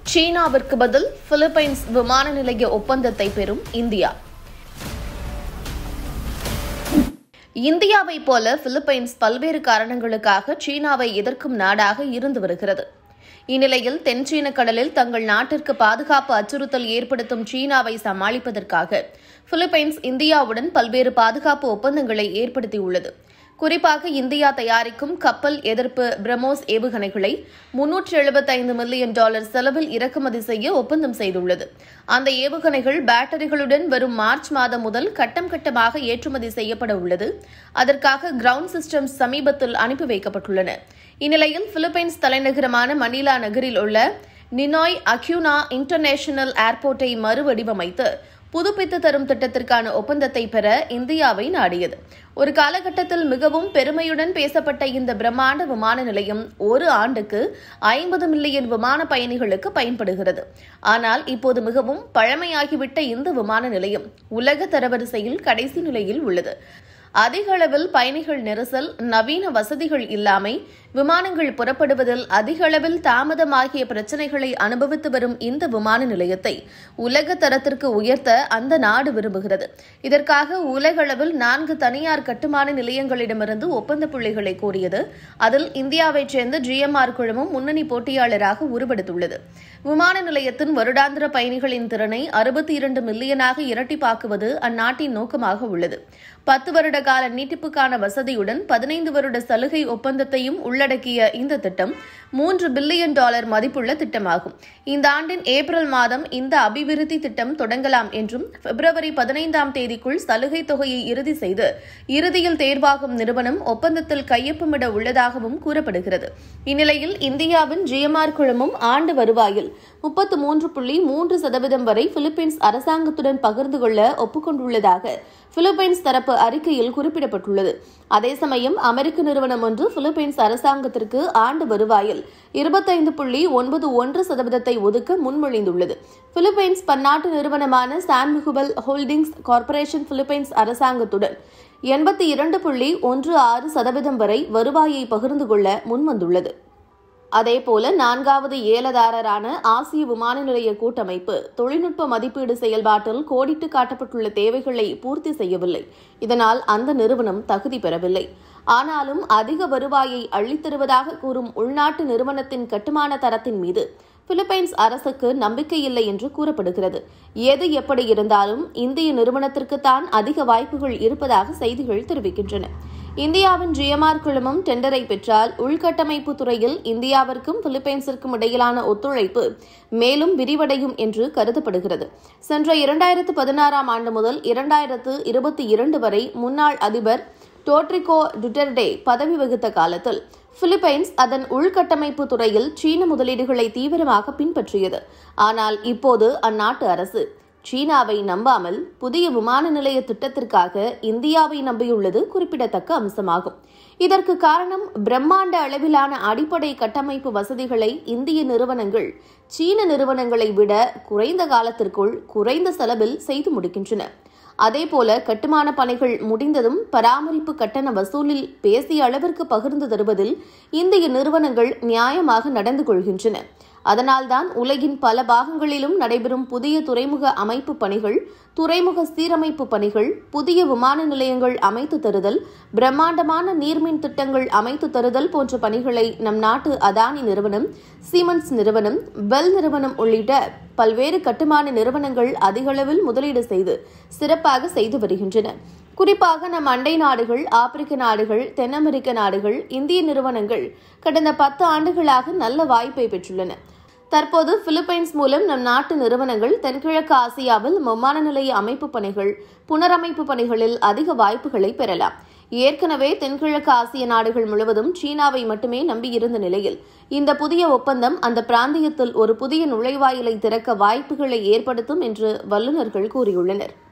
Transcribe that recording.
சீனாவிற்கு பதில் பிலிப்பைன்ஸ் விமான நிலைய ஒப்பந்தத்தை பெறும் இந்தியா இந்தியாவைப் போல பிலிப்பைன்ஸ் பல்வேறு காரணங்களுக்காக சீனாவை எதிர்க்கும் நாடாக இருந்து வருகிறது இந்நிலையில் தென்சீன கடலில் தங்கள் நாட்டிற்கு பாதுகாப்பு அச்சுறுத்தல் ஏற்படுத்தும் சீனாவை சமாளிப்பதற்காக பிலிப்பைன்ஸ் இந்தியாவுடன் பல்வேறு பாதுகாப்பு ஒப்பந்தங்களை ஏற்படுத்தியுள்ளது குறிப்பாக இந்தியா தயாரிக்கும் கப்பல் எதிர்ப்பு பிரம்மோஸ் ஏவுகணைகளை முன்னூற்று எழுபத்தைந்து மில்லியன் டாலர் செலவில் இறக்குமதி செய்ய ஒப்பந்தம் செய்துள்ளது அந்த ஏவுகணைகள் பேட்டரிகளுடன் வரும் மார்ச் மாதம் முதல் கட்டம் கட்டமாக ஏற்றுமதி செய்யப்பட உள்ளது அதற்காக கிரவுண்ட் சிஸ்டம்ஸ் சமீபத்தில் அனுப்பி வைக்கப்பட்டுள்ளன இந்நிலையில் பிலிப்பைன்ஸ் தலைநகரமான மணிலா நகரில் உள்ள நினாய் அக்யூனா இன்டர்நேஷனல் ஏர்போர்ட்டை மறுவடிவமைத்து புதுப்பித்து தரும் திட்டத்திற்கான ஒப்பந்தத்தை பெற இந்தியாவை நாடியது ஒரு காலகட்டத்தில் மிகவும் பெருமையுடன் பேசப்பட்ட இந்த பிரம்மாண்ட விமான நிலையம் ஒரு ஆண்டுக்கு ஐம்பது மில்லியன் விமான பயணிகளுக்கு பயன்படுகிறது ஆனால் இப்போது மிகவும் பழமையாகிவிட்ட இந்த விமான நிலையம் உலக தரவரிசையில் கடைசி நிலையில் உள்ளது அதிக அளவில் பயணிகள் நெரிசல் நவீன வசதிகள் இல்லாமை விமானங்கள் புறப்படுவதில் அதிக அளவில் தாமதமாகிய பிரச்சினைகளை அனுபவித்து வரும் இந்த விமான நிலையத்தை உலக தரத்திற்கு உயர்த்த அந்த நாடு விரும்புகிறது இதற்காக உலகளவில் நான்கு தனியார் கட்டுமான நிலையங்களிடமிருந்து ஒப்பந்த புள்ளிகளை கோரியது அதில் இந்தியாவைச் சேர்ந்த ஜிஎம்ஆர் குழுமம் முன்னணி போட்டியாளராக உருவெடுத்துள்ளது விமான நிலையத்தின் வருடாந்திர பயணிகளின் திறனை அறுபத்தி இரண்டு மில்லியனாக இரட்டிப்பாக்குவது அந்நாட்டின் நோக்கமாக உள்ளது பத்து வருட கால நீட்டிப்புக்கான வசதியுடன் பதினைந்து வருட சலுகை ஒப்பந்தத்தையும் உள்ளடக்கிய இந்த திட்டம் மூன்று பில்லியன் டாலர் மதிப்புள்ள திட்டமாகும் இந்த ஆண்டின் ஏப்ரல் மாதம் இந்த அபிவிருத்தி திட்டம் தொடங்கலாம் என்றும் பிப்ரவரி பதினைந்தாம் தேதிக்குள் சலுகை தொகையை இறுதி செய்து இறுதியில் தேர்வாகும் நிறுவனம் ஒப்பந்தத்தில் கையொப்பமிட உள்ளதாகவும் கூறப்படுகிறது இந்நிலையில் இந்தியாவின் ஜிஎம்ஆர் குழுமம் ஆண்டு வருவாயில் முப்பத்து மூன்று புள்ளி மூன்று சதவீதம் வரை பிலிப்பைன்ஸ் அரசாங்கத்துடன் பகிர்ந்து கொள்ள ஒப்புக்கொண்டுள்ளதாக பிலிப்பைன்ஸ் தரப்பு அறிக்கையில் குறிப்பிடப்பட்டுள்ளது அதே சமயம் அமெரிக்க நிறுவனம் ஒன்று பிலிப்பைன்ஸ் அரசாங்கத்திற்கு ஆண்டு வருவாயில் இருபத்தைந்து புள்ளி ஒன்பது ஒன்று சதவீதத்தை ஒதுக்க முன்மொழிந்துள்ளது பிலிப்பைன்ஸ் பன்னாட்டு நிறுவனமான சான்முகுவல் ஹோல்டிங்ஸ் கார்ப்பரேஷன் பிலிப்பைன்ஸ் அரசாங்கத்துடன் எண்பத்தி இரண்டு புள்ளி ஒன்று ஆறு சதவீதம் வரை வருவாயை பகிர்ந்து கொள்ள முன்வந்துள்ளது அதேபோல நான்காவது ஏலதாரரான ஆசிய விமான நிலைய கூட்டமைப்பு தொழில்நுட்ப மதிப்பீடு செயல்பாட்டில் கோடிட்டு காட்டப்பட்டுள்ள தேவைகளை பூர்த்தி செய்யவில்லை இதனால் அந்த நிறுவனம் தகுதி பெறவில்லை ஆனாலும் அதிக வருவாயை அள்ளித்தருவதாக கூறும் உள்நாட்டு நிறுவனத்தின் கட்டுமான தரத்தின் மீது பிலிப்பைன்ஸ் அரசுக்கு நம்பிக்கையில்லை என்று கூறப்படுகிறது எது எப்படி இருந்தாலும் இந்திய நிறுவனத்திற்குத்தான் அதிக வாய்ப்புகள் இருப்பதாக செய்திகள் தெரிவிக்கின்றன இந்தியாவின் ஜிஎம்ஆர் குழுமம் டெண்டரை பெற்றால் உள்கட்டமைப்பு துறையில் இந்தியாவிற்கும் பிலிப்பைன்ஸிற்கும் இடையிலான ஒத்துழைப்பு மேலும் விரிவடையும் என்று கருதப்படுகிறது சென்ற இரண்டாயிரத்து பதினாறாம் ஆண்டு முதல் இரண்டாயிரத்து இருபத்தி இரண்டு வரை முன்னாள் அதிபர் டோட்ரிகோ டுட்டெர்டே பதவி வகித்த காலத்தில் பிலிப்பைன்ஸ் அதன் உள்கட்டமைப்பு துறையில் சீன முதலீடுகளை தீவிரமாக பின்பற்றியது ஆனால் இப்போது அந்நாட்டு அரசு சீனாவை நம்பாமல் புதிய விமான நிலைய திட்டத்திற்காக இந்தியாவை நம்பியுள்ளது குறிப்பிடத்தக்க அம்சமாகும் இதற்கு காரணம் பிரம்மாண்ட அளவிலான அடிப்படை கட்டமைப்பு வசதிகளை இந்திய நிறுவனங்கள் சீன நிறுவனங்களை விட குறைந்த காலத்திற்குள் குறைந்த செலவில் செய்து முடிக்கின்றன அதேபோல கட்டுமான பணிகள் முடிந்ததும் பராமரிப்பு கட்டண வசூலில் பேசிய அளவிற்கு பகிர்ந்து தருவதில் இந்திய நிறுவனங்கள் நியாயமாக நடந்து கொள்கின்றன அதனால்தான் உலகின் பல பாகங்களிலும் நடைபெறும் புதிய துறைமுக அமைப்பு பணிகள் துறைமுக சீரமைப்பு பணிகள் புதிய விமான நிலையங்கள் அமைத்து தருதல் பிரம்மாண்டமான நீர்மின் திட்டங்கள் அமைத்து தருதல் போன்ற பணிகளை நம் நாட்டு அதானி நிறுவனம் சீமன்ஸ் நிறுவனம் பெல் நிறுவனம் உள்ளிட்ட பல்வேறு கட்டுமான நிறுவனங்கள் அதிகளவில் முதலீடு செய்து சிறப்பாக செய்து வருகின்றன குறிப்பாக நம் அண்டை நாடுகள் ஆப்பிரிக்க நாடுகள் தென் அமெரிக்க நாடுகள் இந்திய நிறுவனங்கள் கடந்த பத்து ஆண்டுகளாக நல்ல வாய்ப்பை பெற்றுள்ளன தற்போது பிலிப்பைன்ஸ் மூலம் நம் நாட்டு நிறுவனங்கள் தென்கிழக்கு ஆசியாவில் விமான நிலைய அமைப்பு பணிகள் புனரமைப்பு பணிகளில் அதிக வாய்ப்புகளை பெறலாம் ஏற்கனவே தென்கிழக்கு ஆசிய நாடுகள் முழுவதும் சீனாவை மட்டுமே நம்பியிருந்த நிலையில் இந்த புதிய ஒப்பந்தம் அந்த பிராந்தியத்தில் ஒரு புதிய நுழைவாயிலை திறக்க வாய்ப்புகளை ஏற்படுத்தும் என்று வல்லுநர்கள் கூறியுள்ளனர்